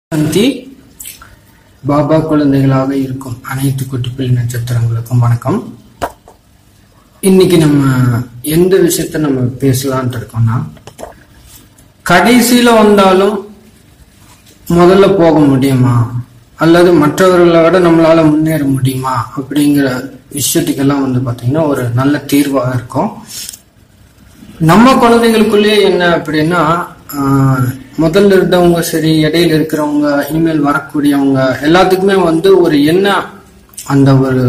சாந்தி பாபா குழந்தைகளாக இருக்கும் அனைத்து குட்டிப்பிள்ளை நட்சத்திரங்களுக்கும் வணக்கம் இன்னைக்கு நம்ம எந்த விஷயத்த நம்ம பேசலாம்னு இருக்கோம்னா கடைசியில வந்தாலும் முதல்ல போக முடியுமா அல்லது மற்றவர்களை விட நம்மளால முன்னேற முடியுமா அப்படிங்கிற விஷயத்துக்கெல்லாம் வந்து பாத்தீங்கன்னா ஒரு நல்ல தீர்வாக இருக்கும் நம்ம குழந்தைகளுக்குள்ளேயே என்ன அப்படின்னா ஆஹ், முதல்ல இருந்தவங்க சரி இடையில இருக்கிறவங்க இனிமேல் வரக்கூடியவங்க எல்லாத்துக்குமே வந்து ஒரு என்ன அந்த ஒரு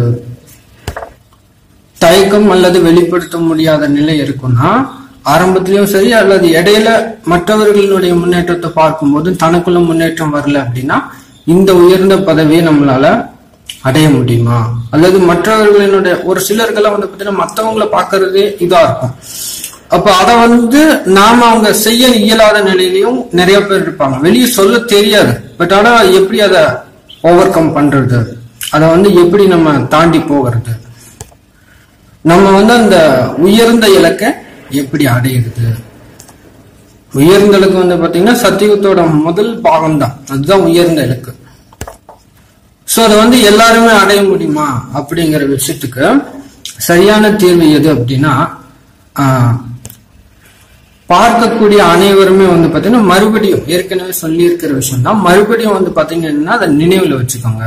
தயக்கம் அல்லது வெளிப்படுத்த முடியாத நிலை இருக்கும்னா ஆரம்பத்திலயும் சரி அல்லது இடையில மற்றவர்களுடைய முன்னேற்றத்தை பார்க்கும்போது தனக்குள்ள முன்னேற்றம் வரல அப்படின்னா இந்த உயர்ந்த பதவியை நம்மளால அடைய முடியுமா அல்லது மற்றவர்களினுடைய ஒரு சிலர்கள்லாம் வந்து பார்த்தீங்கன்னா மற்றவங்கள பார்க்கறதே இதா இருக்கும் அப்ப அத வந்து நாம அவங்க செய்ய இயலாத நிலையிலையும் நிறைய பேர் இருப்பாங்க வெளியே சொல்ல தெரியாது பட் ஆனா எப்படி அதை ஓவர் கம் பண்றது அதை வந்து எப்படி நம்ம தாண்டி போகிறது நம்ம வந்து அந்த உயர்ந்த இலக்கை எப்படி அடையிறது உயர்ந்த இலக்கு வந்து பாத்தீங்கன்னா சத்தியுகத்தோட முதல் பாகம் தான் அதுதான் உயர்ந்த இலக்கு சோ அதை வந்து எல்லாருமே அடைய முடியுமா அப்படிங்கிற விஷயத்துக்கு சரியான தீர்வு எது அப்படின்னா ஆஹ், பார்க்கக்கூடிய அனைவருமே வந்து பாத்தீங்கன்னா மறுபடியும் ஏற்கனவே சொல்லி இருக்கிற விஷயம் தான் மறுபடியும் வந்து பாத்தீங்கன்னா அதை நினைவுல வச்சுக்கோங்க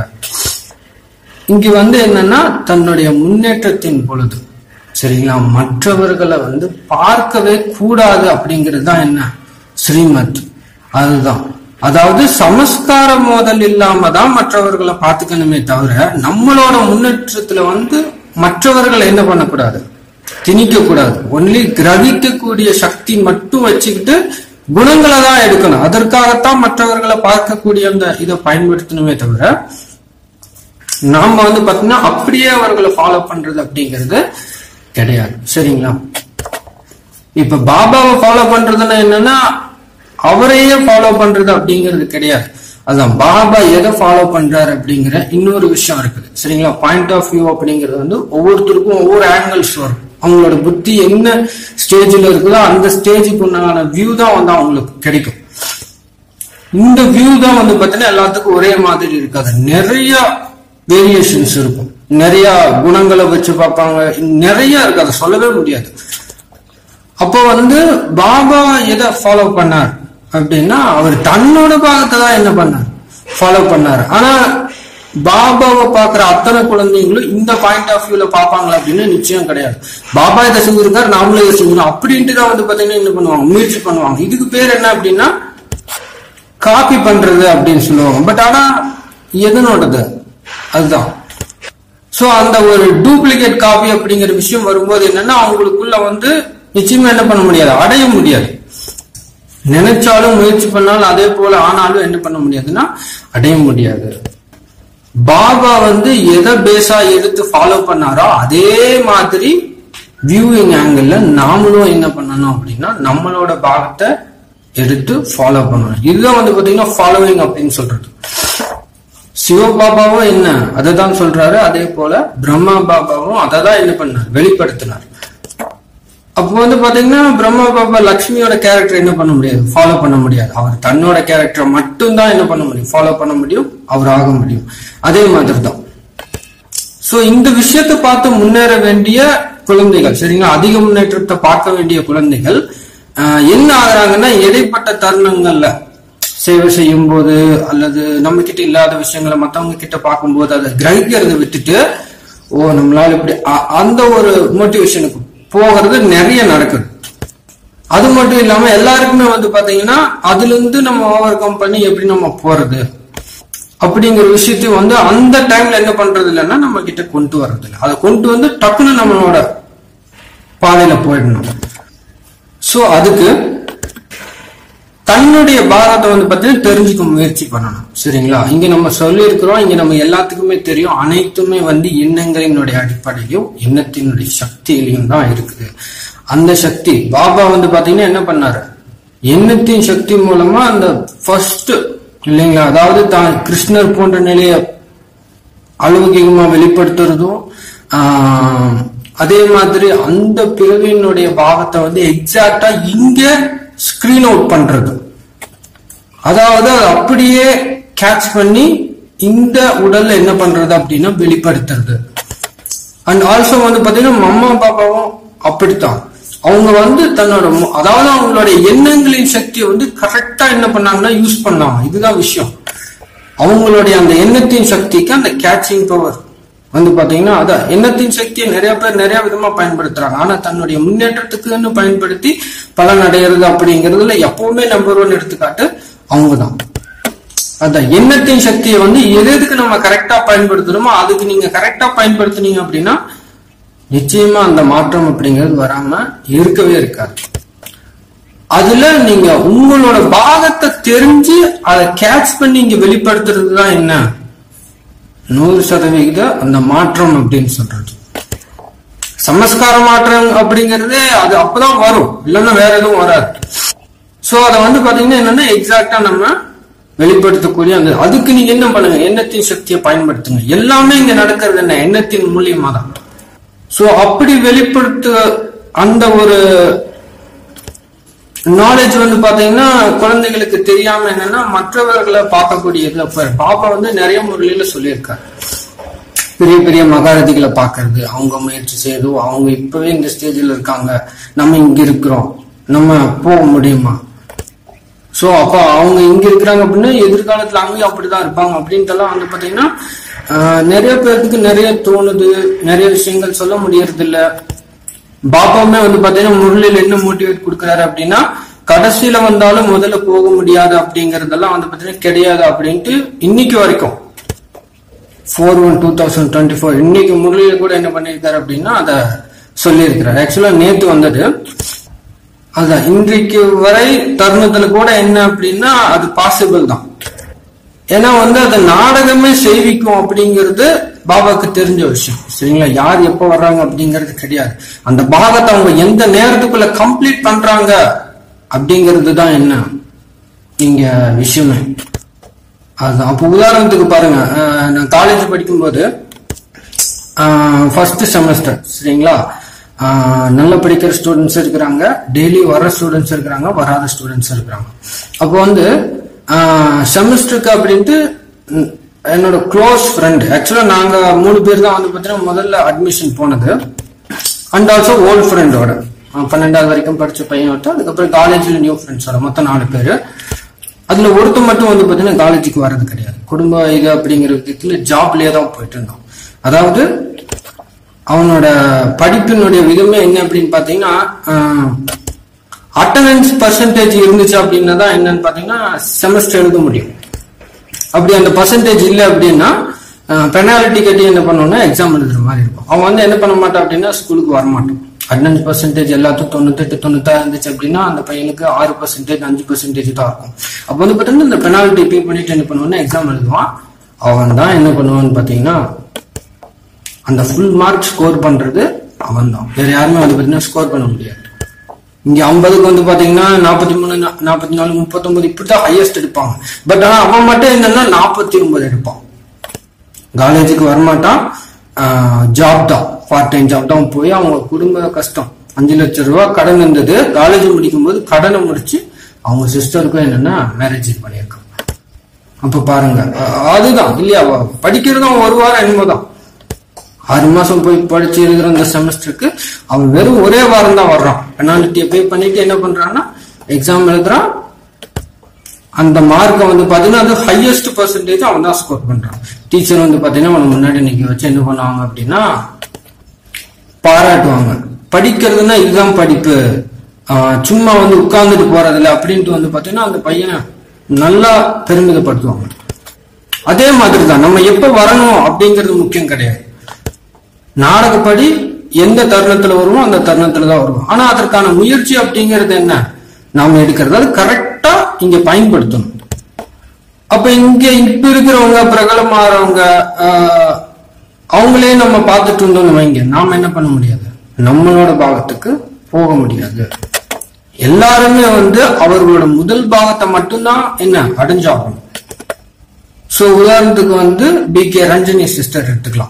இங்க வந்து என்னன்னா தன்னுடைய முன்னேற்றத்தின் பொழுது சரிங்களா மற்றவர்களை வந்து பார்க்கவே கூடாது அப்படிங்கிறது தான் என்ன ஸ்ரீமத் அதுதான் அதாவது சமஸ்கார மோதல் இல்லாம தான் மற்றவர்களை பார்த்துக்கணுமே தவிர நம்மளோட முன்னேற்றத்துல வந்து மற்றவர்களை என்ன பண்ணக்கூடாது திணிக்க கூடாது ஒன்லி கிரகிக்கக்கூடிய சக்தி மட்டும் வச்சுக்கிட்டு குணங்களை தான் எடுக்கணும் அதற்காகத்தான் மற்றவர்களை பார்க்கக்கூடிய அந்த இதை பயன்படுத்தணுமே தவிர நாம வந்து பாத்தீங்கன்னா அப்படியே அவர்களை ஃபாலோ பண்றது அப்படிங்கிறது கிடையாது சரிங்களா இப்ப பாபாவை ஃபாலோ பண்றதுன்னா என்னன்னா அவரையே ஃபாலோ பண்றது அப்படிங்கிறது கிடையாது அதான் பாபா எதை ஃபாலோ பண்றாரு அப்படிங்கிற இன்னொரு விஷயம் இருக்குது சரிங்களா பாயிண்ட் ஆஃப் வியூ அப்படிங்கிறது வந்து ஒவ்வொருத்தருக்கும் ஒவ்வொரு ஆங்கிள்ஸ் வரும் அவங்களோட புத்தி என்ன ஸ்டேஜ்ல இருக்குதோ அந்த ஸ்டேஜுக்கு உண்டான வியூ தான் வந்து அவங்களுக்கு கிடைக்கும் இந்த வியூ தான் வந்து பாத்தீங்கன்னா எல்லாத்துக்கும் ஒரே மாதிரி இருக்காது நிறைய வேரியேஷன்ஸ் இருக்கும் நிறைய குணங்களை வச்சு பார்ப்பாங்க நிறைய இருக்கு அதை சொல்லவே முடியாது அப்போ வந்து பாபா எதை ஃபாலோ பண்ணார் அப்படின்னா அவர் தன்னோட பாகத்தை தான் என்ன பண்ணார் ஃபாலோ பண்ணார் ஆனா பாபாவை பார்க்குற அத்தனை குழந்தைங்களும் இந்த பாயிண்ட் ஆஃப் வியூல பார்ப்பாங்களா அப்படின்னு நிச்சயம் கிடையாது பாபா இதை செஞ்சிருக்காரு நாமளும் இதை செஞ்சிருக்கோம் அப்படின்ட்டு தான் வந்து பாத்தீங்கன்னா என்ன பண்ணுவாங்க முயற்சி பண்ணுவாங்க இதுக்கு பேர் என்ன அப்படின்னா காப்பி பண்றது அப்படின்னு சொல்லுவாங்க பட் ஆனா எதனோடது அதுதான் சோ அந்த ஒரு டூப்ளிகேட் காப்பி அப்படிங்கிற விஷயம் வரும்போது என்னன்னா அவங்களுக்குள்ள வந்து நிச்சயமா என்ன பண்ண முடியாது அடைய முடியாது நினைச்சாலும் முயற்சி பண்ணாலும் அதே போல ஆனாலும் என்ன பண்ண முடியாதுன்னா அடைய முடியாது பாபா வந்து எதை பேஸா எடுத்து ஃபாலோ பண்ணாரோ அதே மாதிரி வியூவிங் ஆங்கிள் நாமளும் என்ன பண்ணணும் அப்படின்னா நம்மளோட பாகத்தை எடுத்து ஃபாலோ பண்ணணும் இதுதான் வந்து பாத்தீங்கன்னா ஃபாலோவிங் அப்படின்னு சொல்றது சிவபாபாவும் என்ன அதை தான் சொல்றாரு அதே போல பிரம்மா பாபாவும் அதை தான் என்ன பண்ணார் வெளிப்படுத்தினார் அப்போ வந்து பாத்தீங்கன்னா பிரம்மா பாபா லக்ஷ்மியோட கேரக்டர் என்ன பண்ண முடியாது ஃபாலோ பண்ண முடியாது அவர் தன்னோட கேரக்டரை மட்டும் தான் என்ன பண்ண முடியும் ஃபாலோ பண்ண முடியும் அவர் ஆக முடியும் அதே மாதிரி தான் சோ இந்த விஷயத்தை பார்த்து முன்னேற வேண்டிய குழந்தைகள் சரிங்களா அதிக முன்னேற்றத்தை பார்க்க வேண்டிய குழந்தைகள் ஆஹ், என்ன ஆகுறாங்கன்னா இடைப்பட்ட தருணங்கள்ல சேவை செய்யும் போது அல்லது நம்ம கிட்ட இல்லாத விஷயங்களை மத்தவங்க கிட்ட பார்க்கும்போது அதை கிரகிக்கிறத விட்டுட்டு ஓ நம்மளால இப்படி அ- அந்த ஒரு மோட்டிவேஷனுக்கு போகிறது நிறைய நடக்குது அது மட்டும் இல்லாம எல்லாருக்குமே வந்து பாத்தீங்கன்னா அதுல இருந்து நம்ம ஓவர் கம் பண்ணி எப்படி நம்ம போறது அப்படிங்கிற விஷயத்தையும் வந்து அந்த டைம்ல என்ன பண்றது இல்லைன்னா நம்ம கிட்ட கொண்டு வர்றது இல்லை அதை கொண்டு வந்து டக்குன்னு நம்மளோட பாதையில போயிடணும் சோ அதுக்கு தன்னுடைய பாரத்தை வந்து பார்த்தீங்கன்னா தெரிஞ்சுக்க முயற்சி பண்ணணும் சரிங்களா இங்க நம்ம சொல்லி இருக்கிறோம் இங்க நம்ம எல்லாத்துக்குமே தெரியும் அனைத்துமே வந்து எண்ணங்களினுடைய அடிப்படையிலும் எண்ணத்தினுடைய சக்தியிலையும் தான் இருக்குது அந்த சக்தி பாபா வந்து பாத்தீங்கன்னா என்ன பண்ணாரு எண்ணத்தின் சக்தி மூலமா அந்த ஃபர்ஸ்ட் இல்லைங்களா அதாவது தான் கிருஷ்ணர் போன்ற நிலையை அலௌகிகமா வெளிப்படுத்துறதும் ஆஹ், அதே மாதிரி அந்த பிறவியினுடைய பாகத்தை வந்து எக்ஸாக்டா இங்க ஸ்கிரீன் அவுட் பண்றது அதாவது அது அப்படியே கேட்ச் பண்ணி இந்த உடல்ல என்ன பண்றது அப்படின்னா வெளிப்படுத்துறது அண்ட் ஆல்சோ வந்து பாத்தீங்கன்னா அம்மா பாப்பாவும் அப்படித்தான் அவங்க வந்து தன்னோட மு- அதாவது அவங்களுடைய எண்ணங்களின் சக்தியை வந்து கரெக்டா என்ன பண்ணாங்கன்னா யூஸ் பண்ணாங்க இதுதான் விஷயம் அவங்களுடைய அந்த எண்ணத்தின் சக்திக்கு அந்த கேட்சிங் பவர் வந்து பாத்தீங்கன்னா அதான் எண்ணத்தின் சக்தியை நிறைய பேர் நிறைய விதமா பயன்படுத்துறாங்க ஆனா தன்னுடைய முன்னேற்றத்துக்குன்னு பயன்படுத்தி பலன் அடையிறது அப்படிங்கறதுல எப்பவுமே நம்பர் ஒன் எடுத்துக்காட்டு அவங்கதான் அதான் எண்ணத்தின் சக்தியை வந்து எது எதுக்கு நம்ம கரெக்டா பயன்படுத்தணுமோ அதுக்கு நீங்க கரெக்டா பயன்படுத்துனீங்க அப்படின்னா நிச்சயமா அந்த மாற்றம் அப்படிங்கிறது வராம இருக்கவே இருக்காது அதுல நீங்க உங்களோட பாகத்தை தெரிஞ்சு அதை கேட்ச் பண்ணி இங்க வெளிப்படுத்துறது தான் என்ன நூறு சதவிகித அந்த மாற்றம் அப்படின்னு சொல்றது சமஸ்கார மாற்றம் அப்படிங்கறது அது அப்பதான் வரும் இல்லைன்னா வேற எதுவும் வராது சோ அதை வந்து பாத்தீங்கன்னா என்னன்னா எக்ஸாக்டா நம்ம வெளிப்படுத்தக்கூடிய அந்த அதுக்கு நீங்க என்ன பண்ணுங்க எண்ணத்தின் சக்தியை பயன்படுத்துங்க எல்லாமே இங்க நடக்கிறது என்ன எண்ணத்தின் மூலியமா தான் சோ அப்படி வெளிப்படுத்த அந்த ஒரு நாலேஜ் வந்து பாத்தீங்கன்னா குழந்தைகளுக்கு தெரியாம என்னன்னா மற்றவர்களை பார்க்கக்கூடியதுல இப்ப பாப்பா வந்து நிறைய முறையில சொல்லியிருக்காரு பெரிய பெரிய மகாரதிகளை பார்க்கிறது அவங்க முயற்சி செய்து அவங்க இப்பவே இந்த ஸ்டேஜ்ல இருக்காங்க நம்ம இங்க இருக்கிறோம் நம்ம போக முடியுமா சோ அப்ப அவங்க இங்க இருக்கிறாங்க அப்படின்னா எதிர்காலத்துல அங்கேயும் அப்படிதான் இருப்பாங்க அப்படின்ட்டுலாம் வந்து பாத்தீங்கன்னா ஆஹ், நிறைய பேருக்கு நிறைய தோணுது நிறைய விஷயங்கள் சொல்ல முடியறது இல்ல பாப்பாவுமே வந்து பாத்தீங்கன்னா முரளியில் என்ன மோட்டிவேட் கொடுக்குறாரு அப்படின்னா கடைசியில வந்தாலும் முதல்ல போக முடியாது அப்படிங்கறதெல்லாம் வந்து பாத்தீங்கன்னா கிடையாது அப்படின்ட்டு இன்னைக்கு வரைக்கும் four one two thousand twenty four இன்னைக்கு முரளியில கூட என்ன பண்ணியிருக்காரு அப்படின்னா அதை சொல்லியிருக்கிறார் ஆக்சுவலா நேத்து வந்தது அதான் இன்றைக்கு வரை தருணத்துல கூட என்ன அப்படின்னா அது பாசிபிள் தான் ஏன்னா வந்து அது நாடகமே செய்விக்கும் அப்படிங்கிறது பாபாக்கு தெரிஞ்ச விஷயம் சரிங்களா யார் எப்ப வர்றாங்க அப்படிங்கிறது கிடையாது அந்த பாகத்தை அவங்க எந்த நேரத்துக்குள்ள கம்ப்ளீட் பண்றாங்க அப்படிங்கிறது தான் என்ன இங்க விஷயமே அதுதான் அப்போ உதாரணத்துக்கு பாருங்க அஹ், நான் காலேஜ் படிக்கும்போது ஃபர்ஸ்ட் செமஸ்டர் சரிங்களா ஆஹ் நல்லா படிக்கிற ஸ்டூடெண்ட்ஸ் இருக்கிறாங்க டெய்லி வர ஸ்டூடெண்ட்ஸ் இருக்கிறாங்க வராத ஸ்டூடெண்ட்ஸ் இருக்கிறாங்க அப்போ வந்து செமஸ்டருக்கு அப்படின்ட்டு ம், என்னோட க்ளோஸ் ஃப்ரெண்ட் ஆக்சுவலா நாங்க மூணு பேர் தான் வந்து பார்த்தீங்கன்னா முதல்ல அட்மிஷன் போனது அண்ட் ஆல்சோ ஓல்ட் ஃப்ரெண்டோட பன்னெண்டாவது வரைக்கும் படிச்ச பையன் ஒருத்தன் அதுக்கப்புறம் காலேஜ்ல நியூ ஃப்ரெண்ட்ஸோட மொத்தம் நாலு பேர் அதுல ஒருத்தன் மட்டும் வந்து பாத்தீங்கன்னா காலேஜுக்கு வர்றது கிடையாது குடும்ப இது அப்படிங்கிற விதத்துல ஜாப்லயே தான் போயிட்டு இருந்தோம் அதாவது அவனோட படிப்பினுடைய விதமே என்ன அப்படின்னு பாத்தீங்கன்னா அட்டண்டன்ஸ் பர்சன்டேஜ் இருந்துச்சு அப்படின்னா தான் என்னன்னு பாத்தீங்கன்னா செமஸ்டர் எழுத முடியும் அப்படி அந்த பர்சன்டேஜ் இல்லை அப்படின்னா பெனாலிட்டி கட்டி என்ன பண்ணோம்னா எக்ஸாம் எழுதுற மாதிரி இருக்கும் அவன் வந்து என்ன பண்ண மாட்டான் அப்படின்னா ஸ்கூலுக்கு வரமாட்டான் அட்டண்டன்ஸ் பர்சன்டேஜ் எல்லாத்துக்கும் தொண்ணூத்தெட்டு தொண்ணூத்தாறு இருந்துச்சு அப்படின்னா அந்த பையனுக்கு ஆறு பர்சன்டேஜ் அஞ்சு பர்சன்டேஜ் தான் இருக்கும் அப்போ வந்து பார்த்தீங்கன்னா இந்த பெனால்ட்டி பே பண்ணிட்டு என்ன பண்ணுவான்னா எக்ஸாம் எழுதுவான் அவன் தான் என்ன பண்ணுவான்னு பார்த்தீங்கன்னா அந்த ஃபுல் மார்க் ஸ்கோர் பண்றது அவன் தான் வேற யாருமே வந்து பார்த்தீங்கன்னா ஸ்கோர் பண்ண முடியாது இங்க ஐம்பதுக்கு வந்து பாத்தீங்கன்னா நாற்பத்தி மூணு நாற்பத்தி நாலு முப்பத்தொன்பது இப்படிதான் ஹையஸ்ட் எடுப்பாங்க பட் ஆனா அவன் மட்டும் என்னன்னா நாற்பத்தி ஒன்பது எடுப்பான் காலேஜுக்கு வரமாட்டான் ஜாப் தான் பார்ட் டைம் ஜாப் தான் போய் அவங்க குடும்ப கஷ்டம் அஞ்சு லட்சம் ரூபாய் கடன் இருந்தது காலேஜ் முடிக்கும் போது கடனை முடிச்சு அவங்க சிஸ்டருக்கும் என்னன்னா மேரேஜ் பண்ணியிருக்காங்க அப்ப பாருங்க அ- அதுதான் இல்லையா அவ படிக்கிறதும் ஒரு வாரம் என்னமோதான் ஆறு மாசம் போய் படிச்சு இருக்கிற அந்த செமஸ்டருக்கு அவன் வெறும் ஒரே வாரம் தான் வர்றான் பெனாலிட்டியை பே பண்ணிட்டு என்ன பண்றான்னா எக்ஸாம் எழுதுறான் அந்த மார்க்கை வந்து பாத்தீங்கன்னா அது ஹையஸ்ட் பர்சன்டேஜ் அவன் தான் ஸ்கோர் பண்றான் டீச்சர் வந்து பாத்தீங்கன்னா அவனை முன்னாடி நிக்க வச்சு என்ன பண்ணுவாங்க அப்படின்னா பாராட்டுவாங்க படிக்கிறதுனா இதுதான் படிப்பு ஆஹ் சும்மா வந்து உட்கார்ந்துட்டு போறதில்ல அப்படின்ட்டு வந்து பாத்தீங்கன்னா அந்த பையனை நல்லா பெருமிதப்படுத்துவாங்க அதே மாதிரி தான் நம்ம எப்ப வரணும் அப்படிங்கிறது முக்கியம் கிடையாது நாடகப்படி எந்த தருணத்துல வருமோ அந்த தருணத்துல தான் வருவோம் ஆனா அதற்கான முயற்சி அப்படிங்கிறது என்ன நாம எடுக்கிறது அது கரெக்டா இங்க பயன்படுத்தணும் அப்ப இங்க இப்ப இருக்கிறவங்க பிரபலமாறவங்க ஆஹ், அவங்களே நம்ம பார்த்துட்டு இருந்தோம்னு வைங்க நாம என்ன பண்ண முடியாது நம்மளோட பாகத்துக்கு போக முடியாது எல்லாருமே வந்து அவர்களோட முதல் பாகத்தை மட்டும்தான் என்ன அடைஞ்சாகணும் சோ உதாரணத்துக்கு வந்து பி கே ரஞ்சனி சிஸ்டர் எடுத்துக்கலாம்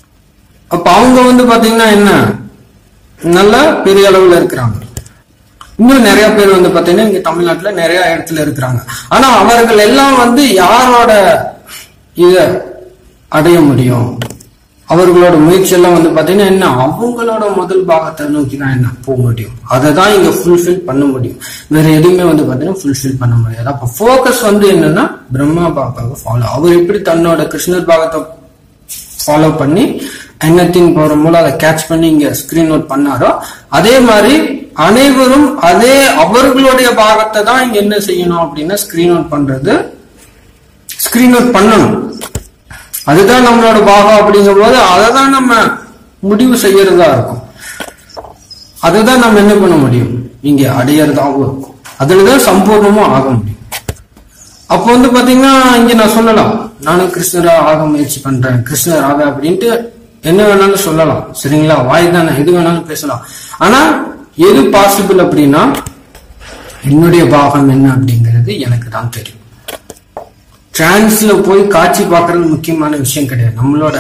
அப்ப அவங்க வந்து பாத்தீங்கன்னா என்ன நல்ல பெரிய அளவுல இருக்கிறாங்க இன்னும் நிறைய பேர் வந்து பாத்தீங்கன்னா இங்க தமிழ்நாட்டுல நிறைய இடத்துல இருக்கிறாங்க ஆனா அவர்கள் எல்லாம் வந்து யாரோட இத அடைய முடியும் அவர்களோட முயற்சி எல்லாம் வந்து பாத்தீங்கன்னா என்ன அவங்களோட முதல் பாகத்தை நோக்கி தான் என்ன போக முடியும் அதை தான் இங்க ஃபுல்ஃபில் பண்ண முடியும் வேற எதுவுமே வந்து பாத்தீங்கன்னா ஃபுல்ஃபில் பண்ண முடியாது அப்ப ஃபோக்கஸ் வந்து என்னன்னா பிரம்மா பாபாவை ஃபாலோ அவர் எப்படி தன்னோட கிருஷ்ணர் பாகத்தை ஃபாலோ பண்ணி எண்ணத்தின் போற மூலம் அதை கேட்ச் பண்ணி இங்க ஸ்கிரீன் அவுட் பண்ணாரோ அதே மாதிரி அனைவரும் அதே அவர்களுடைய பாகத்தை தான் இங்க என்ன செய்யணும் அப்படின்னா ஸ்கிரீன் அவுட் பண்றது ஸ்கிரீன் அவுட் பண்ணணும் அதுதான் நம்மளோட பாகம் அப்படிங்கும் போது அதை தான் நம்ம முடிவு செய்யறதா இருக்கும் அதுதான் நம்ம என்ன பண்ண முடியும் இங்க அடையறதாகவும் இருக்கும் அதுலதான் சம்பூர்ணமா ஆக முடியும் அப்போ வந்து பாத்தீங்கன்னா இங்க நான் சொல்லலாம் நானும் கிருஷ்ணரா ஆக முயற்சி பண்றேன் கிருஷ்ணர் ஆக அப்படின்ட்டு என்ன வேணாலும் சொல்லலாம் சரிங்களா வாய் தானே எது வேணாலும் பேசலாம் ஆனா எது பாசிபிள் அப்படின்னா என்னுடைய பாகம் என்ன அப்படிங்கிறது எனக்கு தான் தெரியும் டிரான்ஸ்ல போய் காட்சி பார்க்கறது முக்கியமான விஷயம் கிடையாது நம்மளோட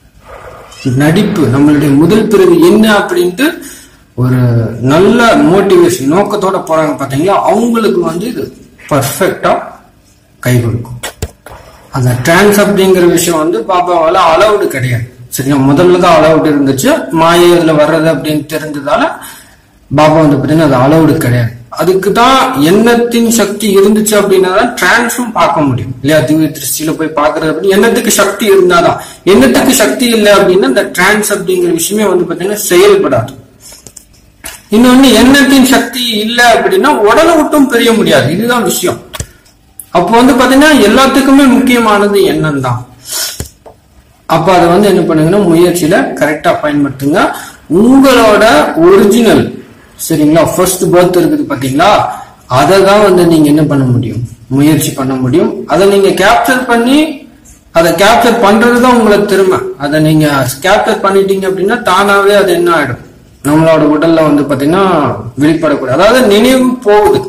நடிப்பு நம்மளுடைய முதல் பிறகு என்ன அப்படின்ட்டு ஒரு நல்ல மோட்டிவேஷன் நோக்கத்தோட போறாங்க பாத்தீங்களா அவங்களுக்கு வந்து இது பர்ஃபெக்டா கை கொடுக்கும் அந்த டிரான்ஸ் அப்படிங்கிற விஷயம் வந்து பாபாவால அலவுடு கிடையாது சரியா முதல்ல தான் அலவுடு இருந்துச்சு மாயை இதுல வர்றது அப்படின்னு தெரிஞ்சதால பாபா வந்து பார்த்தீங்கன்னா அது அலவுடு கிடையாது அதுக்கு தான் எண்ணத்தின் சக்தி இருந்துச்சு அப்படின்னா தான் டிரான்ஸும் பார்க்க முடியும் இல்லையா திவ்ய திருஷ்டியில போய் பார்க்கறது அப்படின்னு எண்ணத்துக்கு சக்தி இருந்தாதான் எண்ணத்துக்கு சக்தி இல்லை அப்படின்னா இந்த டிரான்ஸ் அப்படிங்கிற விஷயமே வந்து பார்த்தீங்கன்னா செயல்படாது இன்னொன்னு எண்ணத்தின் சக்தி இல்லை அப்படின்னா உடலை விட்டும் பெரிய முடியாது இதுதான் விஷயம் அப்போ வந்து பாத்தீங்கன்னா எல்லாத்துக்குமே முக்கியமானது எண்ணம் தான் அப்ப அதை வந்து என்ன பண்ணுங்கன்னா முயற்சியில கரெக்டா பயன்படுத்துங்க உங்களோட ஒரிஜினல் சரிங்களா ஃபர்ஸ்ட் பர்த் இருக்குது பாத்தீங்களா அதை தான் வந்து நீங்க என்ன பண்ண முடியும் முயற்சி பண்ண முடியும் அதை நீங்க கேப்சர் பண்ணி அதை கேப்சர் பண்றது தான் உங்களுக்கு திறமை அதை நீங்க கேப்சர் பண்ணிட்டீங்க அப்படின்னா தானாவே அது என்ன ஆயிடும் நம்மளோட உடல்ல வந்து பாத்தீங்கன்னா வெளிப்படக்கூடாது அதாவது நினைவு போகுது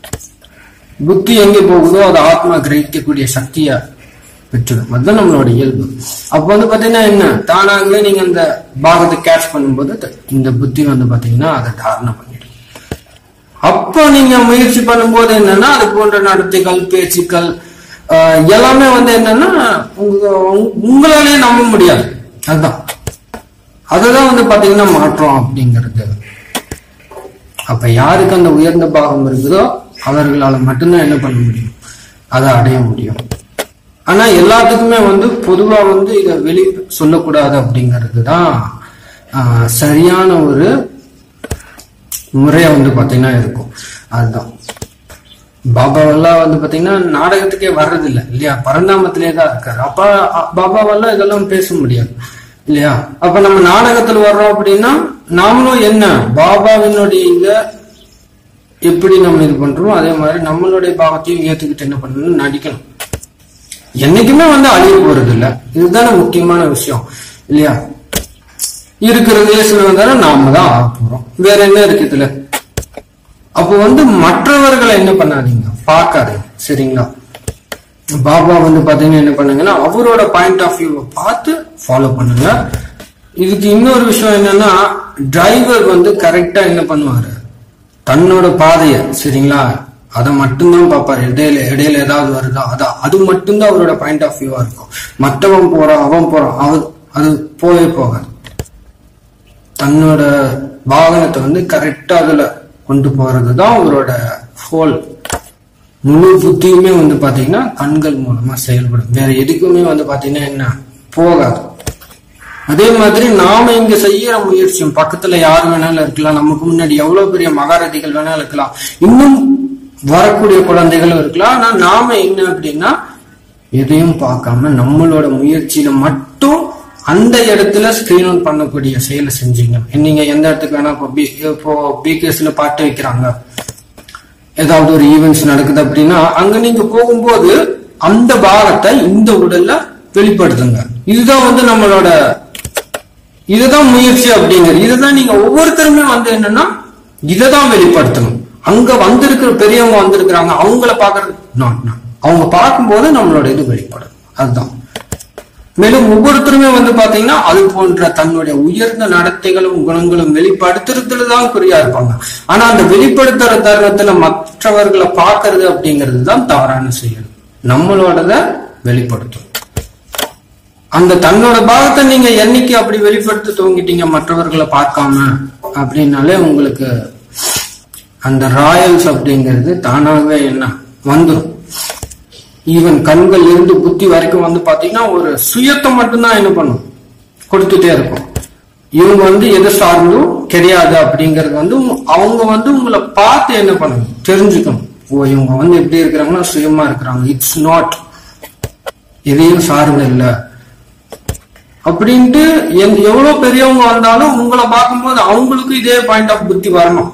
புத்தி எங்க போகுதோ அது ஆத்மா கிரகிக்கக்கூடிய சக்தியா பெற்றுடும் அதுதான் நம்மளோட இயல்பு அப்ப வந்து பாத்தீங்கன்னா என்ன தானாகவே நீங்க அந்த பாகத்தை கேட்ச் பண்ணும்போது த- இந்த புத்தி வந்து பாத்தீங்கன்னா அதை தாரணை பண்ணிடும் அப்ப நீங்க முயற்சி பண்ணும்போது என்னன்னா அது போன்ற நடத்தைகள் பேச்சுக்கள் ஆஹ், எல்லாமே வந்து என்னன்னா உங்க உங்க- உங்களாலே நம்ப முடியாது அதுதான் அதுதான் வந்து பாத்தீங்கன்னா மாற்றம் அப்படிங்கிறது அப்ப யாருக்கு அந்த உயர்ந்த பாகம் இருக்குதோ அவர்களால மட்டும்தான் என்ன பண்ண முடியும் அதை அடைய முடியும் ஆனா எல்லாத்துக்குமே வந்து பொதுவா வந்து இதை வெளி சொல்லக்கூடாது அப்படிங்கிறது தான் ஆஹ், சரியான ஒரு முறையா வந்து பாத்தீங்கன்னா இருக்கும் அதுதான் பாபாவெல்லாம் வந்து பாத்தீங்கன்னா நாடகத்துக்கே வர்றதில்ல இல்லையா பரந்தாமத்திலே தான் இருக்காரு அப்ப அ- பாபாவெல்லாம் இதெல்லாம் பேச முடியாது இல்லையா அப்ப நம்ம நாடகத்துல வர்றோம் அப்படின்னா நாமளும் என்ன பாபாவினுடைய இத எப்படி நம்ம இது பண்றோமோ அதே மாதிரி நம்மளுடைய பாவத்தையும் ஏத்துக்கிட்டு என்ன பண்ணணும் நடிக்கணும் என்னைக்குமே வந்து அழிய போறது இல்ல இதுதானே முக்கியமான விஷயம் இல்லையா இருக்கிறதே சில வந்தாலும் நாம தான் ஆக போறோம் வேற என்ன இருக்கு இதுல அப்போ வந்து மற்றவர்களை என்ன பண்ணாதீங்க பார்க்காதீங்க சரிங்களா பாபா வந்து பாத்தீங்கன்னா என்ன பண்ணுங்கன்னா அவரோட பாயிண்ட் ஆஃப் வியூவை பார்த்து ஃபாலோ பண்ணுங்க இதுக்கு இன்னொரு விஷயம் என்னன்னா டிரைவர் வந்து கரெக்டா என்ன பண்ணுவாரு தன்னோட பாதைய சரிங்களா அதை மட்டும்தான் பார்ப்பாரு இடையில இடையில ஏதாவது வருதா அதான் அது மட்டும்தான் அவரோட பாயிண்ட் ஆஃப் வியூவா இருக்கும் மற்றவன் போறான் அவன் போறான் அவன் அது போவே போகாது தன்னோட வாகனத்தை வந்து கரெக்டா அதுல கொண்டு போறது தான் அவரோட ஹோல் முழு புத்தியுமே வந்து பாத்தீங்கன்னா கண்கள் மூலமா செயல்படும் வேற எதுக்குமே வந்து பாத்தீங்கன்னா என்ன போகாது அதே மாதிரி நாம இங்க செய்யற முயற்சியும் பக்கத்துல யார் வேணாலும் இருக்கலாம் நமக்கு முன்னாடி எவ்வளவு பெரிய மகாரதிகள் வேணாலும் இருக்கலாம் இன்னும் வரக்கூடிய குழந்தைகளும் இருக்கலாம் ஆனா நாம என்ன அப்படின்னா எதையும் பார்க்காம நம்மளோட முயற்சியில மட்டும் அந்த இடத்துல ஸ்கிரீன் அவுட் பண்ணக்கூடிய செயலை செஞ்சீங்க நீங்க எந்த இடத்துக்கு வேணா இப்போ பி இப்போ பிகேஸ்ல பாட்டு வைக்கிறாங்க ஏதாவது ஒரு ஈவெண்ட்ஸ் நடக்குது அப்படின்னா அங்க நீங்க போகும்போது அந்த பாகத்தை இந்த உடல்ல வெளிப்படுத்துங்க இதுதான் வந்து நம்மளோட இதுதான் முயற்சி அப்படிங்கிறது இதுதான் நீங்க ஒவ்வொருத்தருமே வந்து என்னன்னா இததான் வெளிப்படுத்தணும் அங்க வந்திருக்கிற பெரியவங்க வந்திருக்கிறாங்க அவங்கள பாக்குறது not not. அவங்க பார்க்கும்போது நம்மளோட இது வெளிப்படும் அதுதான் மேலும் ஒவ்வொருத்தருமே வந்து பாத்தீங்கன்னா அது போன்ற தன்னுடைய உயர்ந்த நடத்தைகளும் குணங்களும் வெளிப்படுத்துறதுல தான் குறியா இருப்பாங்க ஆனா அந்த வெளிப்படுத்துற தருணத்துல மற்றவர்களை பார்க்கறது அப்படிங்கிறது தான் தவறான செயல் நம்மளோடத வெளிப்படுத்தும் அந்த தன்னோட பாகத்தை நீங்க என்னைக்கு அப்படி வெளிப்படுத்த துவங்கிட்டீங்க மற்றவர்களை பார்க்காம அப்படின்னாலே உங்களுக்கு அந்த ராயல்ஸ் அப்படிங்கிறது தானாகவே என்ன வந்துடும் ஈவன் கண்கள் இருந்து புத்தி வரைக்கும் வந்து பாத்தீங்கன்னா ஒரு சுயத்தை மட்டும்தான் என்ன பண்ணும் கொடுத்துட்டே இருக்கும் இவங்க வந்து எதை சார்ந்தும் கிடையாது அப்படிங்கறது வந்து உங்க- அவங்க வந்து உங்களை பார்த்து என்ன பண்ணணும் தெரிஞ்சுக்கணும் ஓ இவங்க வந்து எப்படி இருக்கிறாங்கன்னா சுயமா இருக்கிறாங்க இட்ஸ் நாட் எதையும் சார்ந்து இல்லை அப்படின்ட்டு எந்- எவ்வளவு பெரியவங்க வந்தாலும் உங்களை பார்க்கும்போது அவங்களுக்கும் இதே பாயிண்ட் ஆஃப் புத்தி வரணும்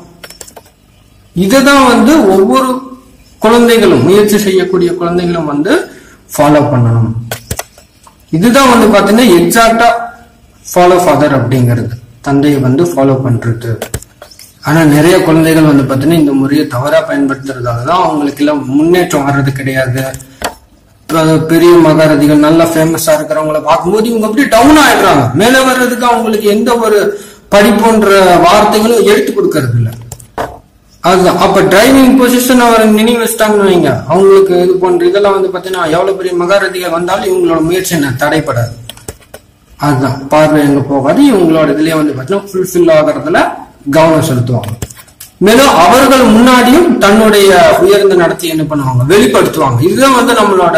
இதுதான் வந்து ஒவ்வொரு குழந்தைகளும் முயற்சி செய்யக்கூடிய குழந்தைகளும் வந்து ஃபாலோ பண்ணணும் இதுதான் வந்து பாத்தீங்கன்னா எக்ஸாக்டா ஃபாலோ ஃபாதர் அப்படிங்கிறது தந்தையை வந்து ஃபாலோ பண்றது ஆனா நிறைய குழந்தைகள் வந்து பாத்தீங்கன்னா இந்த முறையை தவறா பயன்படுத்துறதால தான் அவங்களுக்கு எல்லாம் முன்னேற்றம் வர்றது கிடையாது அது பெரிய மகாரதிகள் நல்லா ஃபேமஸா இருக்கிறவங்கள பார்க்கும்போது இவங்க அப்படியே டவுன் ஆயிடுறாங்க மேலே வர்றதுக்கு அவங்களுக்கு எந்த ஒரு படிப்புன்ற வார்த்தைகளும் எடுத்து கொடுக்கறது இல்ல அதுதான் அப்ப டிரைவிங் பொசிஷன் அவர் நினைவு வச்சிட்டாங்கன்னு வைங்க அவங்களுக்கு இது போன்ற இதெல்லாம் வந்து பாத்தீங்கன்னா எவ்வளவு பெரிய மகாரதிகள் வந்தாலும் இவங்களோட முயற்சி என்ன தடைப்படாது அதுதான் பார்வை எங்க போகாது இவங்களோட இதுலயே வந்து பாத்தீங்கன்னா ஃபுல்ஃபில் ஆகுறதுல கவனம் செலுத்துவாங்க மேலும் அவர்கள் முன்னாடியும் தன்னுடைய உயர்ந்த நடத்தி என்ன பண்ணுவாங்க வெளிப்படுத்துவாங்க இதுதான் வந்து நம்மளோட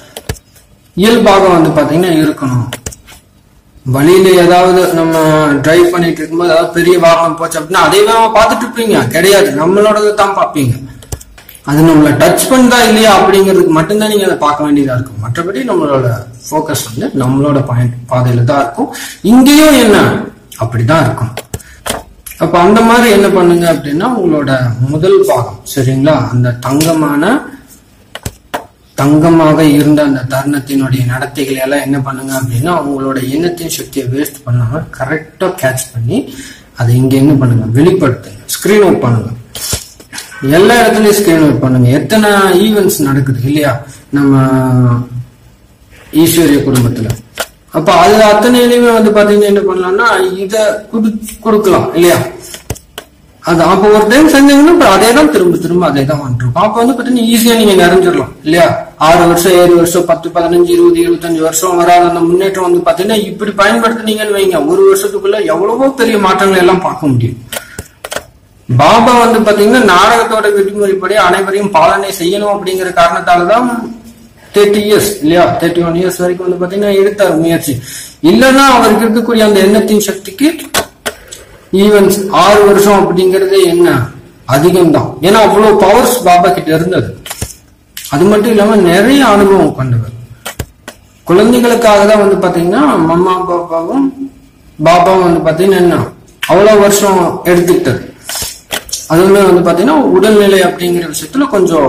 இயல்பாக வந்து பாத்தீங்கன்னா இருக்கணும் வழியில ஏதாவது நம்ம டிரைவ் பண்ணிட்டு இருக்கும்போது ஏதாவது பெரிய வாகனம் போச்சு அப்படின்னா அதையவே பார்த்துட்டு இருப்பீங்க கிடையாது நம்மளோடது தான் பார்ப்பீங்க அது நம்மளை டச் பண்ணுதா இல்லையா அப்படிங்கிறதுக்கு மட்டும்தான் நீங்க அதை பார்க்க வேண்டியதா இருக்கும் மற்றபடி நம்மளோட ஃபோக்கஸ் வந்து நம்மளோட பாயிண்ட் பாதையில தான் இருக்கும் இங்கேயும் என்ன அப்படிதான் இருக்கும் அப்ப அந்த மாதிரி என்ன பண்ணுங்க அப்படின்னா உங்களோட முதல் பாகம் சரிங்களா அந்த தங்கமான தங்கமாக இருந்த அந்த தருணத்தினுடைய நடத்தைகளை எல்லாம் என்ன பண்ணுங்க அப்படின்னா உங்களோட எண்ணத்தின் சக்தியை வேஸ்ட் பண்ணாம கரெக்டா கேட்ச் பண்ணி அதை இங்க என்ன பண்ணுங்க வெளிப்படுத்துங்க ஸ்கிரீன் அவுட் பண்ணுங்க எல்லா இடத்துலயும் ஸ்கிரீன் அவுட் பண்ணுங்க எத்தனை ஈவெண்ட்ஸ் நடக்குது இல்லையா நம்ம ஈஸ்வரிய குடும்பத்துல அப்ப அது அத்தனையிலுமே வந்து பாத்தீங்கன்னா என்ன பண்ணலாம்னா இத குடு- கொடுக்கலாம் இல்லையா அது அப்ப ஒரு டைம் செஞ்சீங்கன்னா அப்புறம் அதே தான் திரும்ப திரும்ப அதே தான் வந்துருக்கும் அப்ப வந்து பாத்தீங்கன்னா ஈஸியா நீங்க நிறைஞ்சிடலாம் இல்லையா ஆறு வருஷம் ஏழு வருஷம் பத்து பதினஞ்சு இருபது இருபத்தஞ்சு வருஷம் வராத அந்த முன்னேற்றம் வந்து பாத்தீங்கன்னா இப்படி பயன்படுத்துனீங்கன்னு வைங்க ஒரு வருஷத்துக்குள்ள எவ்வளவோ பெரிய மாற்றங்கள் எல்லாம் பார்க்க முடியும் பாபா வந்து பாத்தீங்கன்னா நாடகத்தோட விதிமுறைப்படி அனைவரையும் பாலனை செய்யணும் அப்படிங்கிற காரணத்தாலதான் தேர்ட்டி இயர்ஸ் இல்லையா தேர்ட்டி ஒன் இயர்ஸ் வரைக்கும் வந்து பாத்தீங்கன்னா எடுத்தார் முயற்சி இல்லைன்னா அவருக்கு இருக்கக்கூடிய அந்த எண்ணத்தின் சக்திக்கு ஈவென்ட்ஸ் ஆறு வருஷம் அப்படிங்கறதே என்ன அதிகம்தான் ஏன்னா அவ்வளவு பவர்ஸ் பாபா கிட்ட இருந்தது அது மட்டும் இல்லாம நிறைய அனுபவம் கொண்டவர் குழந்தைகளுக்காக தான் வந்து பாத்தீங்கன்னா மம்மா பாப்பாவும் பாபாவும் வந்து பாத்தீங்கன்னா என்ன அவ்வளவு வருஷம் எடுத்துக்கிட்டது அதுவுமே வந்து பாத்தீங்கன்னா உடல்நிலை அப்படிங்கிற விஷயத்துல கொஞ்சம்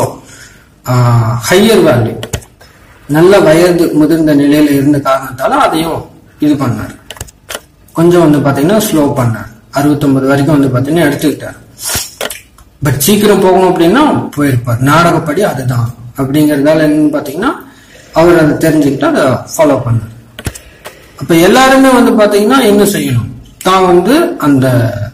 ஹையர் வேல்யூ நல்ல வயது முதிர்ந்த நிலையில இருந்த காரணத்தால அதையும் இது பண்ணார் கொஞ்சம் வந்து பாத்தீங்கன்னா ஸ்லோ பண்ணார் அறுபத்தொன்பது வரைக்கும் வந்து பாத்தீங்கன்னா எடுத்துக்கிட்டார் பட் சீக்கிரம் போகணும் அப்படின்னா போயிருப்பார் நாடகப்படி அதுதான் அப்படிங்கறதால என்னன்னு பாத்தீங்கன்னா அவர் அதை தெரிஞ்சுக்கிட்டு அதை ஃபாலோ பண்ணார் அப்ப எல்லாருமே வந்து பாத்தீங்கன்னா என்ன செய்யணும் தான் வந்து அந்த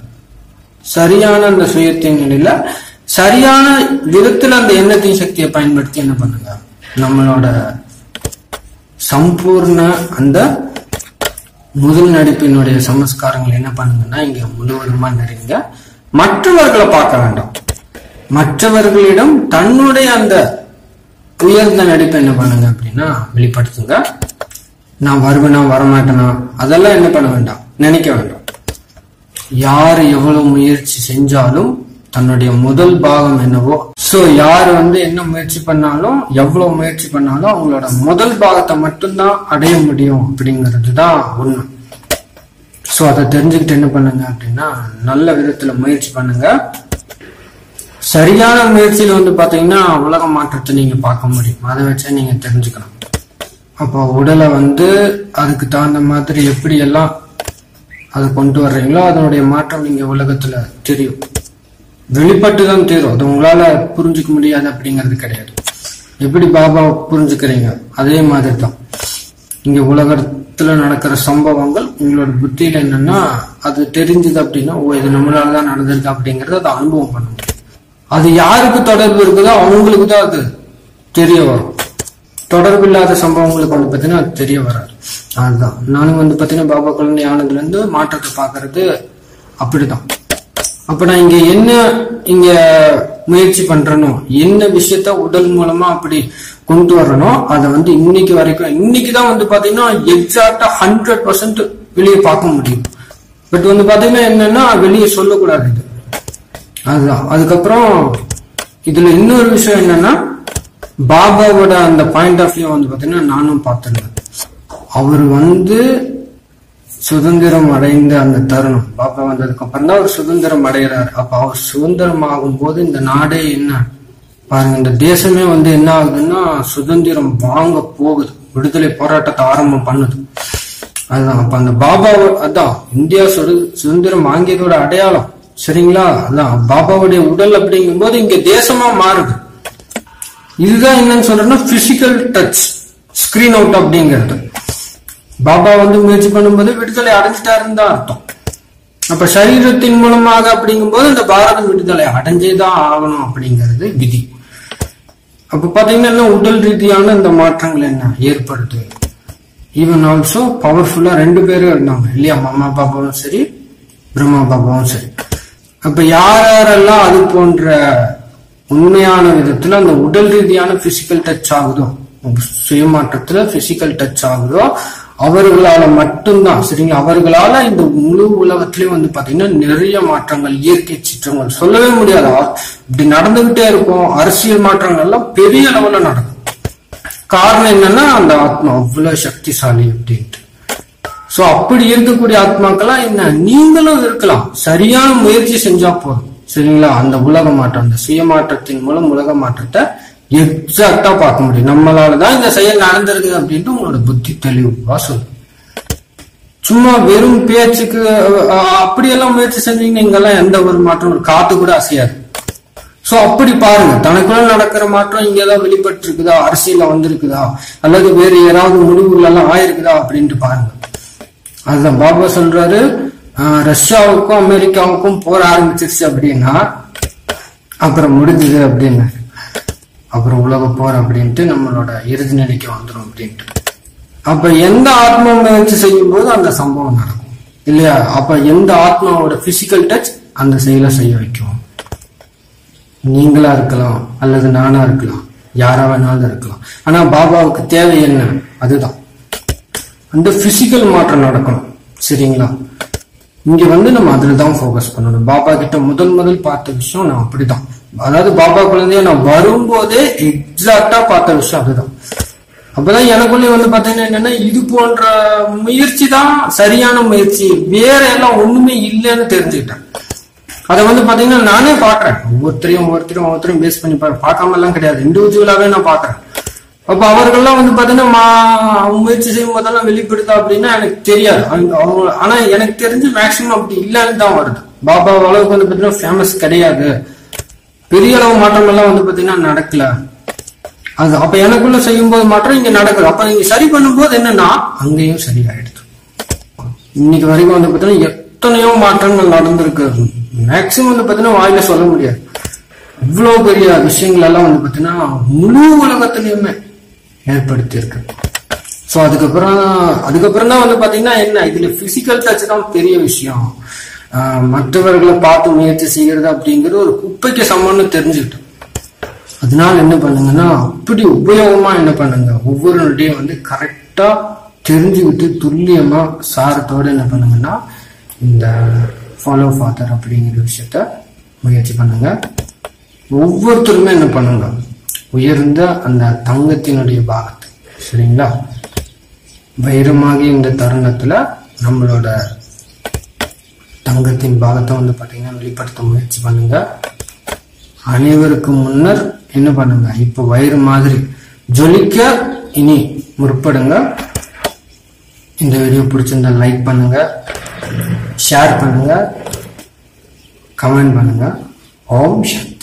சரியான அந்த சுயத்தின் நிலையில சரியான விதத்துல அந்த எண்ணத்தின் சக்தியை பயன்படுத்தி என்ன பண்ணுங்க நம்மளோட சம்பூர்ண அந்த முதல் நடிப்பினுடைய சமஸ்காரங்கள் என்ன பண்ணுங்கன்னா இங்க முழுவதுமா நிறைங்க மற்றவர்களை பார்க்க வேண்டாம் மற்றவர்களிடம் தன்னுடைய அந்த உயர்ந்த நடிப்பை என்ன பண்ணுங்க அப்படின்னா வெளிப்படுத்துங்க நான் வருவேனா வரமாட்டேனா அதெல்லாம் என்ன பண்ண வேண்டாம் நினைக்க வேண்டாம் யார் எவ்வளவு முயற்சி செஞ்சாலும் தன்னுடைய முதல் பாகம் என்னவோ சோ யார் வந்து என்ன முயற்சி பண்ணாலும் எவ்வளவு முயற்சி பண்ணாலும் அவங்களோட முதல் பாகத்தை மட்டும்தான் அடைய முடியும் அப்படிங்கிறது தான் உண்மை சோ அதை தெரிஞ்சுக்கிட்டு என்ன பண்ணுங்க அப்படின்னா நல்ல விதத்துல முயற்சி பண்ணுங்க சரியான முயற்சியில வந்து பாத்தீங்கன்னா உலக மாற்றத்தை நீங்க பார்க்க முடியும் அதை வச்சே நீங்க தெரிஞ்சுக்கணும் அப்போ உடலை வந்து அதுக்கு தகுந்த மாதிரி எப்படி எல்லாம் அதை கொண்டு வர்றீங்களோ அதனுடைய மாற்றம் நீங்க உலகத்துல தெரியும் வெளிப்பட்டு தான் தெரியும் அது உங்களால புரிஞ்சுக்க முடியாது அப்படிங்கிறது கிடையாது எப்படி பாபா புரிஞ்சுக்கிறீங்க அதே மாதிரி தான் இங்க உலகத்துல நடக்கிற சம்பவங்கள் உங்களோட புத்தியில என்னன்னா அது தெரிஞ்சது அப்படின்னா ஓ இது நம்மளால தான் நடந்திருக்கு அப்படிங்கறத அதை அனுபவம் பண்ண முடியும் அது யாருக்கு தொடர்பு இருக்குதோ அவங்களுக்கு தான் அது தெரிய வரும் தொடர்பு இல்லாத சம்பவங்களுக்கு வந்து பார்த்தீங்கன்னா அது தெரிய வராது அதுதான் நானும் வந்து பார்த்தீங்கன்னா பாபா குழந்தை ஆனதுல இருந்து மாற்றத்தை பார்க்கறது அப்படிதான் அப்ப நான் இங்க என்ன இங்க முயற்சி பண்றனோ என்ன விஷயத்த உடல் மூலமா அப்படி கொண்டு வரனோ அதை வந்து இன்னைக்கு வரைக்கும் இன்னைக்கு தான் வந்து பாத்தீங்கன்னா எக்ஸாக்டா ஹண்ட்ரட் பர்சன்ட் வெளியே பார்க்க முடியும் பட் வந்து பாத்தீங்கன்னா என்னன்னா வெளியே சொல்லக்கூடாது இது அதுதான் அதுக்கப்புறம் இதுல இன்னொரு விஷயம் என்னன்னா பாபாவோட அந்த பாயிண்ட் ஆஃப் வியூ வந்து பாத்தீங்கன்னா நானும் பார்த்திருந்தேன் அவர் வந்து சுதந்திரம் அடைந்த அந்த தருணம் பாபா வந்ததுக்கு அப்புறம் தான் அவர் சுதந்திரம் அடைகிறார் அப்ப அவர் சுதந்திரம் ஆகும் போது இந்த நாடே என்ன பாருங்க இந்த தேசமே வந்து என்ன ஆகுதுன்னா சுதந்திரம் வாங்க போகுது விடுதலை போராட்டத்தை ஆரம்பம் பண்ணுது அதுதான் அப்ப அந்த பாபா அதான் இந்தியா சுடு சுதந்திரம் வாங்கியதோட அடையாளம் சரிங்களா அதான் பாபாவுடைய உடல் அப்படிங்கும்போது இங்க தேசமா மாறுது இதுதான் என்னன்னு சொல்றேன்னா பிசிக்கல் டச் ஸ்கிரீன் அவுட் அப்படிங்கிறது பாபா வந்து முயற்சி பண்ணும்போது விடுதலை அடைஞ்சிட்டாருன்னு தான் அர்த்தம் அப்ப சரீரத்தின் மூலமாக அப்படிங்கும்போது இந்த பாரதம் விடுதலை அடைஞ்சேதான் ஆகணும் அப்படிங்கிறது விதி அப்ப பாத்தீங்கன்னா என்ன உடல் ரீதியான இந்த மாற்றங்கள் என்ன ஏற்படுது ஈவன் ஆல்சோ பவர்ஃபுல்லா ரெண்டு பேரும் இருந்தாங்க இல்லையா மம்மா பாபாவும் சரி பிரம்மா பாபாவும் சரி அப்ப யார் யாரெல்லாம் அது போன்ற உண்மையான விதத்துல அந்த உடல் ரீதியான பிசிக்கல் டச் ஆகுதோ சுயமாற்றத்துல பிசிக்கல் டச் ஆகுதோ அவர்களால மட்டும்தான் சரிங்களா அவர்களால இந்த முழு உலகத்திலயும் வந்து பாத்தீங்கன்னா நிறைய மாற்றங்கள் இயற்கை சீற்றங்கள் சொல்லவே முடியாது இப்படி நடந்துகிட்டே இருக்கும் அரசியல் மாற்றங்கள் எல்லாம் பெரிய அளவுல நடக்கும் காரணம் என்னன்னா அந்த ஆத்மா அவ்வளவு சக்திசாலி அப்படின்ட்டு சோ அப்படி இருக்கக்கூடிய ஆத்மாக்கெல்லாம் என்ன நீங்களும் இருக்கலாம் சரியான முயற்சி செஞ்சா போதும் சரிங்களா அந்த உலக மாற்றம் அந்த சுயமாற்றத்தின் மூலம் உலக மாற்றத்தை எக்ஸாக்டா பார்க்க முடியும் நம்மளாலதான் இந்த செயல் நடந்திருக்கு அப்படின்ட்டு உங்களோட புத்தி தெளிவா சொல்லும் சும்மா வெறும் பேச்சுக்கு அஹ், அப்படியெல்லாம் முயற்சி செஞ்சீங்கன்னா இங்கெல்லாம் எந்த ஒரு மாற்றம் ஒரு காத்து கூட அசையாது சோ அப்படி பாருங்க தனக்குள்ள நடக்கிற மாற்றம் இங்க ஏதாவது வெளிப்பட்டு இருக்குதா அரசியல்ல வந்திருக்குதா அல்லது வேறு யாராவது முடிவுகள் எல்லாம் ஆயிருக்குதா அப்படின்ட்டு பாருங்க அதுதான் பாபா சொல்றாரு ஆஹ், ரஷ்யாவுக்கும் அமெரிக்காவுக்கும் போர் ஆரம்பிச்சிருச்சு அப்படின்னா அப்புறம் முடிஞ்சது அப்படின்னு அப்புறம் உலக போர் அப்படின்ட்டு நம்மளோட இறுதி நிலைக்கு வந்துடும் அப்படின்ட்டு அப்ப எந்த ஆத்மா முயற்சி செய்யும் போது அந்த சம்பவம் நடக்கும் இல்லையா அப்ப எந்த ஆத்மாவோட பிசிக்கல் டச் அந்த செயலை செய்ய வைக்கும் நீங்களா இருக்கலாம் அல்லது நானா இருக்கலாம் யாரா வேணாலும் இருக்கலாம் ஆனா பாபாவுக்கு தேவை என்ன அதுதான் அந்த பிசிக்கல் மாற்றம் நடக்கணும் சரிங்களா இங்க வந்து நம்ம அதுல தான் ஃபோக்கஸ் பண்ணணும் பாபா கிட்ட முதல் முதல் பார்த்த விஷயம் நான் அப்படிதான் அதாவது பாபா குழந்தைய நான் வரும்போதே எக்ஸாக்டா பார்த்த விஷயம் அதுதான் அப்பதான் எனக்குள்ளே வந்து பாத்தீங்கன்னா என்னன்னா இது போன்ற முயற்சி தான் சரியான முயற்சி வேற எல்லாம் ஒண்ணுமே இல்லைன்னு தெரிஞ்சுக்கிட்டேன் அதை வந்து பாத்தீங்கன்னா நானே பாக்குறேன் ஒவ்வொருத்தரையும் ஒவ்வொருத்தரையும் ஒவ்வொருத்தரையும் பேஸ் பண்ணி பாரு பார்க்காம எல்லாம் கிடையாது இண்டிவிஜுவலாவே நான் பாக்குறேன் அப்ப அவர்கள்லாம் வந்து பாத்தீங்கன்னா மா- முயற்சி செய்யும் போதெல்லாம் வெளிப்படுதா அப்படின்னா எனக்கு தெரியாது அவங்க அவங்க- ஆனா எனக்கு தெரிஞ்சு மேக்சிமம் அப்படி இல்லைன்னு தான் வருது பாபா அளவுக்கு வந்து பாத்தீங்கன்னா ஃபேமஸ் கிடையாது பெரிய அளவு மாற்றம் எல்லாம் வந்து பாத்தீங்கன்னா நடக்கல அது அப்ப எனக்குள்ள செய்யும் போது மாற்றம் இங்க நடக்குது அப்ப நீங்க சரி பண்ணும்போது என்னன்னா அங்கேயும் சரியாயிடுது இன்னைக்கு வரைக்கும் வந்து பாத்தீங்கன்னா எத்தனையோ மாற்றங்கள் நடந்திருக்கு மேக்சிமம் வந்து பாத்தீங்கன்னா வாயில சொல்ல முடியாது இவ்வளவு பெரிய விஷயங்கள் எல்லாம் வந்து பாத்தீங்கன்னா முழு உலகத்திலயுமே ஏற்படுத்தி இருக்கு சோ அதுக்கப்புறம் அதுக்கப்புறம் தான் வந்து பாத்தீங்கன்னா என்ன இதுல பிசிக்கல் டச் தான் பெரிய விஷயம் ஆஹ் மற்றவர்களை பார்த்து முயற்சி செய்யறது அப்படிங்கிறது ஒரு குப்பைக்கு சமம்னு தெரிஞ்சுக்கிட்டோம் அதனால என்ன பண்ணுங்கன்னா அப்படி உபயோகமா என்ன பண்ணுங்க ஒவ்வொரு நொடியும் வந்து கரெக்டா தெரிஞ்சுக்கிட்டு துல்லியமா சாரத்தோட என்ன பண்ணுங்கன்னா இந்த ஃபாலோ ஃபாதர் அப்படிங்கிற விஷயத்த முயற்சி பண்ணுங்க ஒவ்வொருத்தருமே என்ன பண்ணுங்க உயர்ந்த அந்த தங்கத்தினுடைய பாகத்தை சரிங்களா வைரமாகி இந்த தருணத்துல நம்மளோட தங்கத்தின் பாகத்தை வந்து பாத்தீங்கன்னா வெளிப்படுத்த முயற்சி பண்ணுங்க அனைவருக்கும் முன்னர் என்ன பண்ணுங்க இப்போ வயிறு மாதிரி ஜொலிக்க இனி முற்படுங்க இந்த வீடியோ பிடிச்சிருந்தா லைக் பண்ணுங்க ஷேர் பண்ணுங்க கமெண்ட் பண்ணுங்க ஓம் சக்தி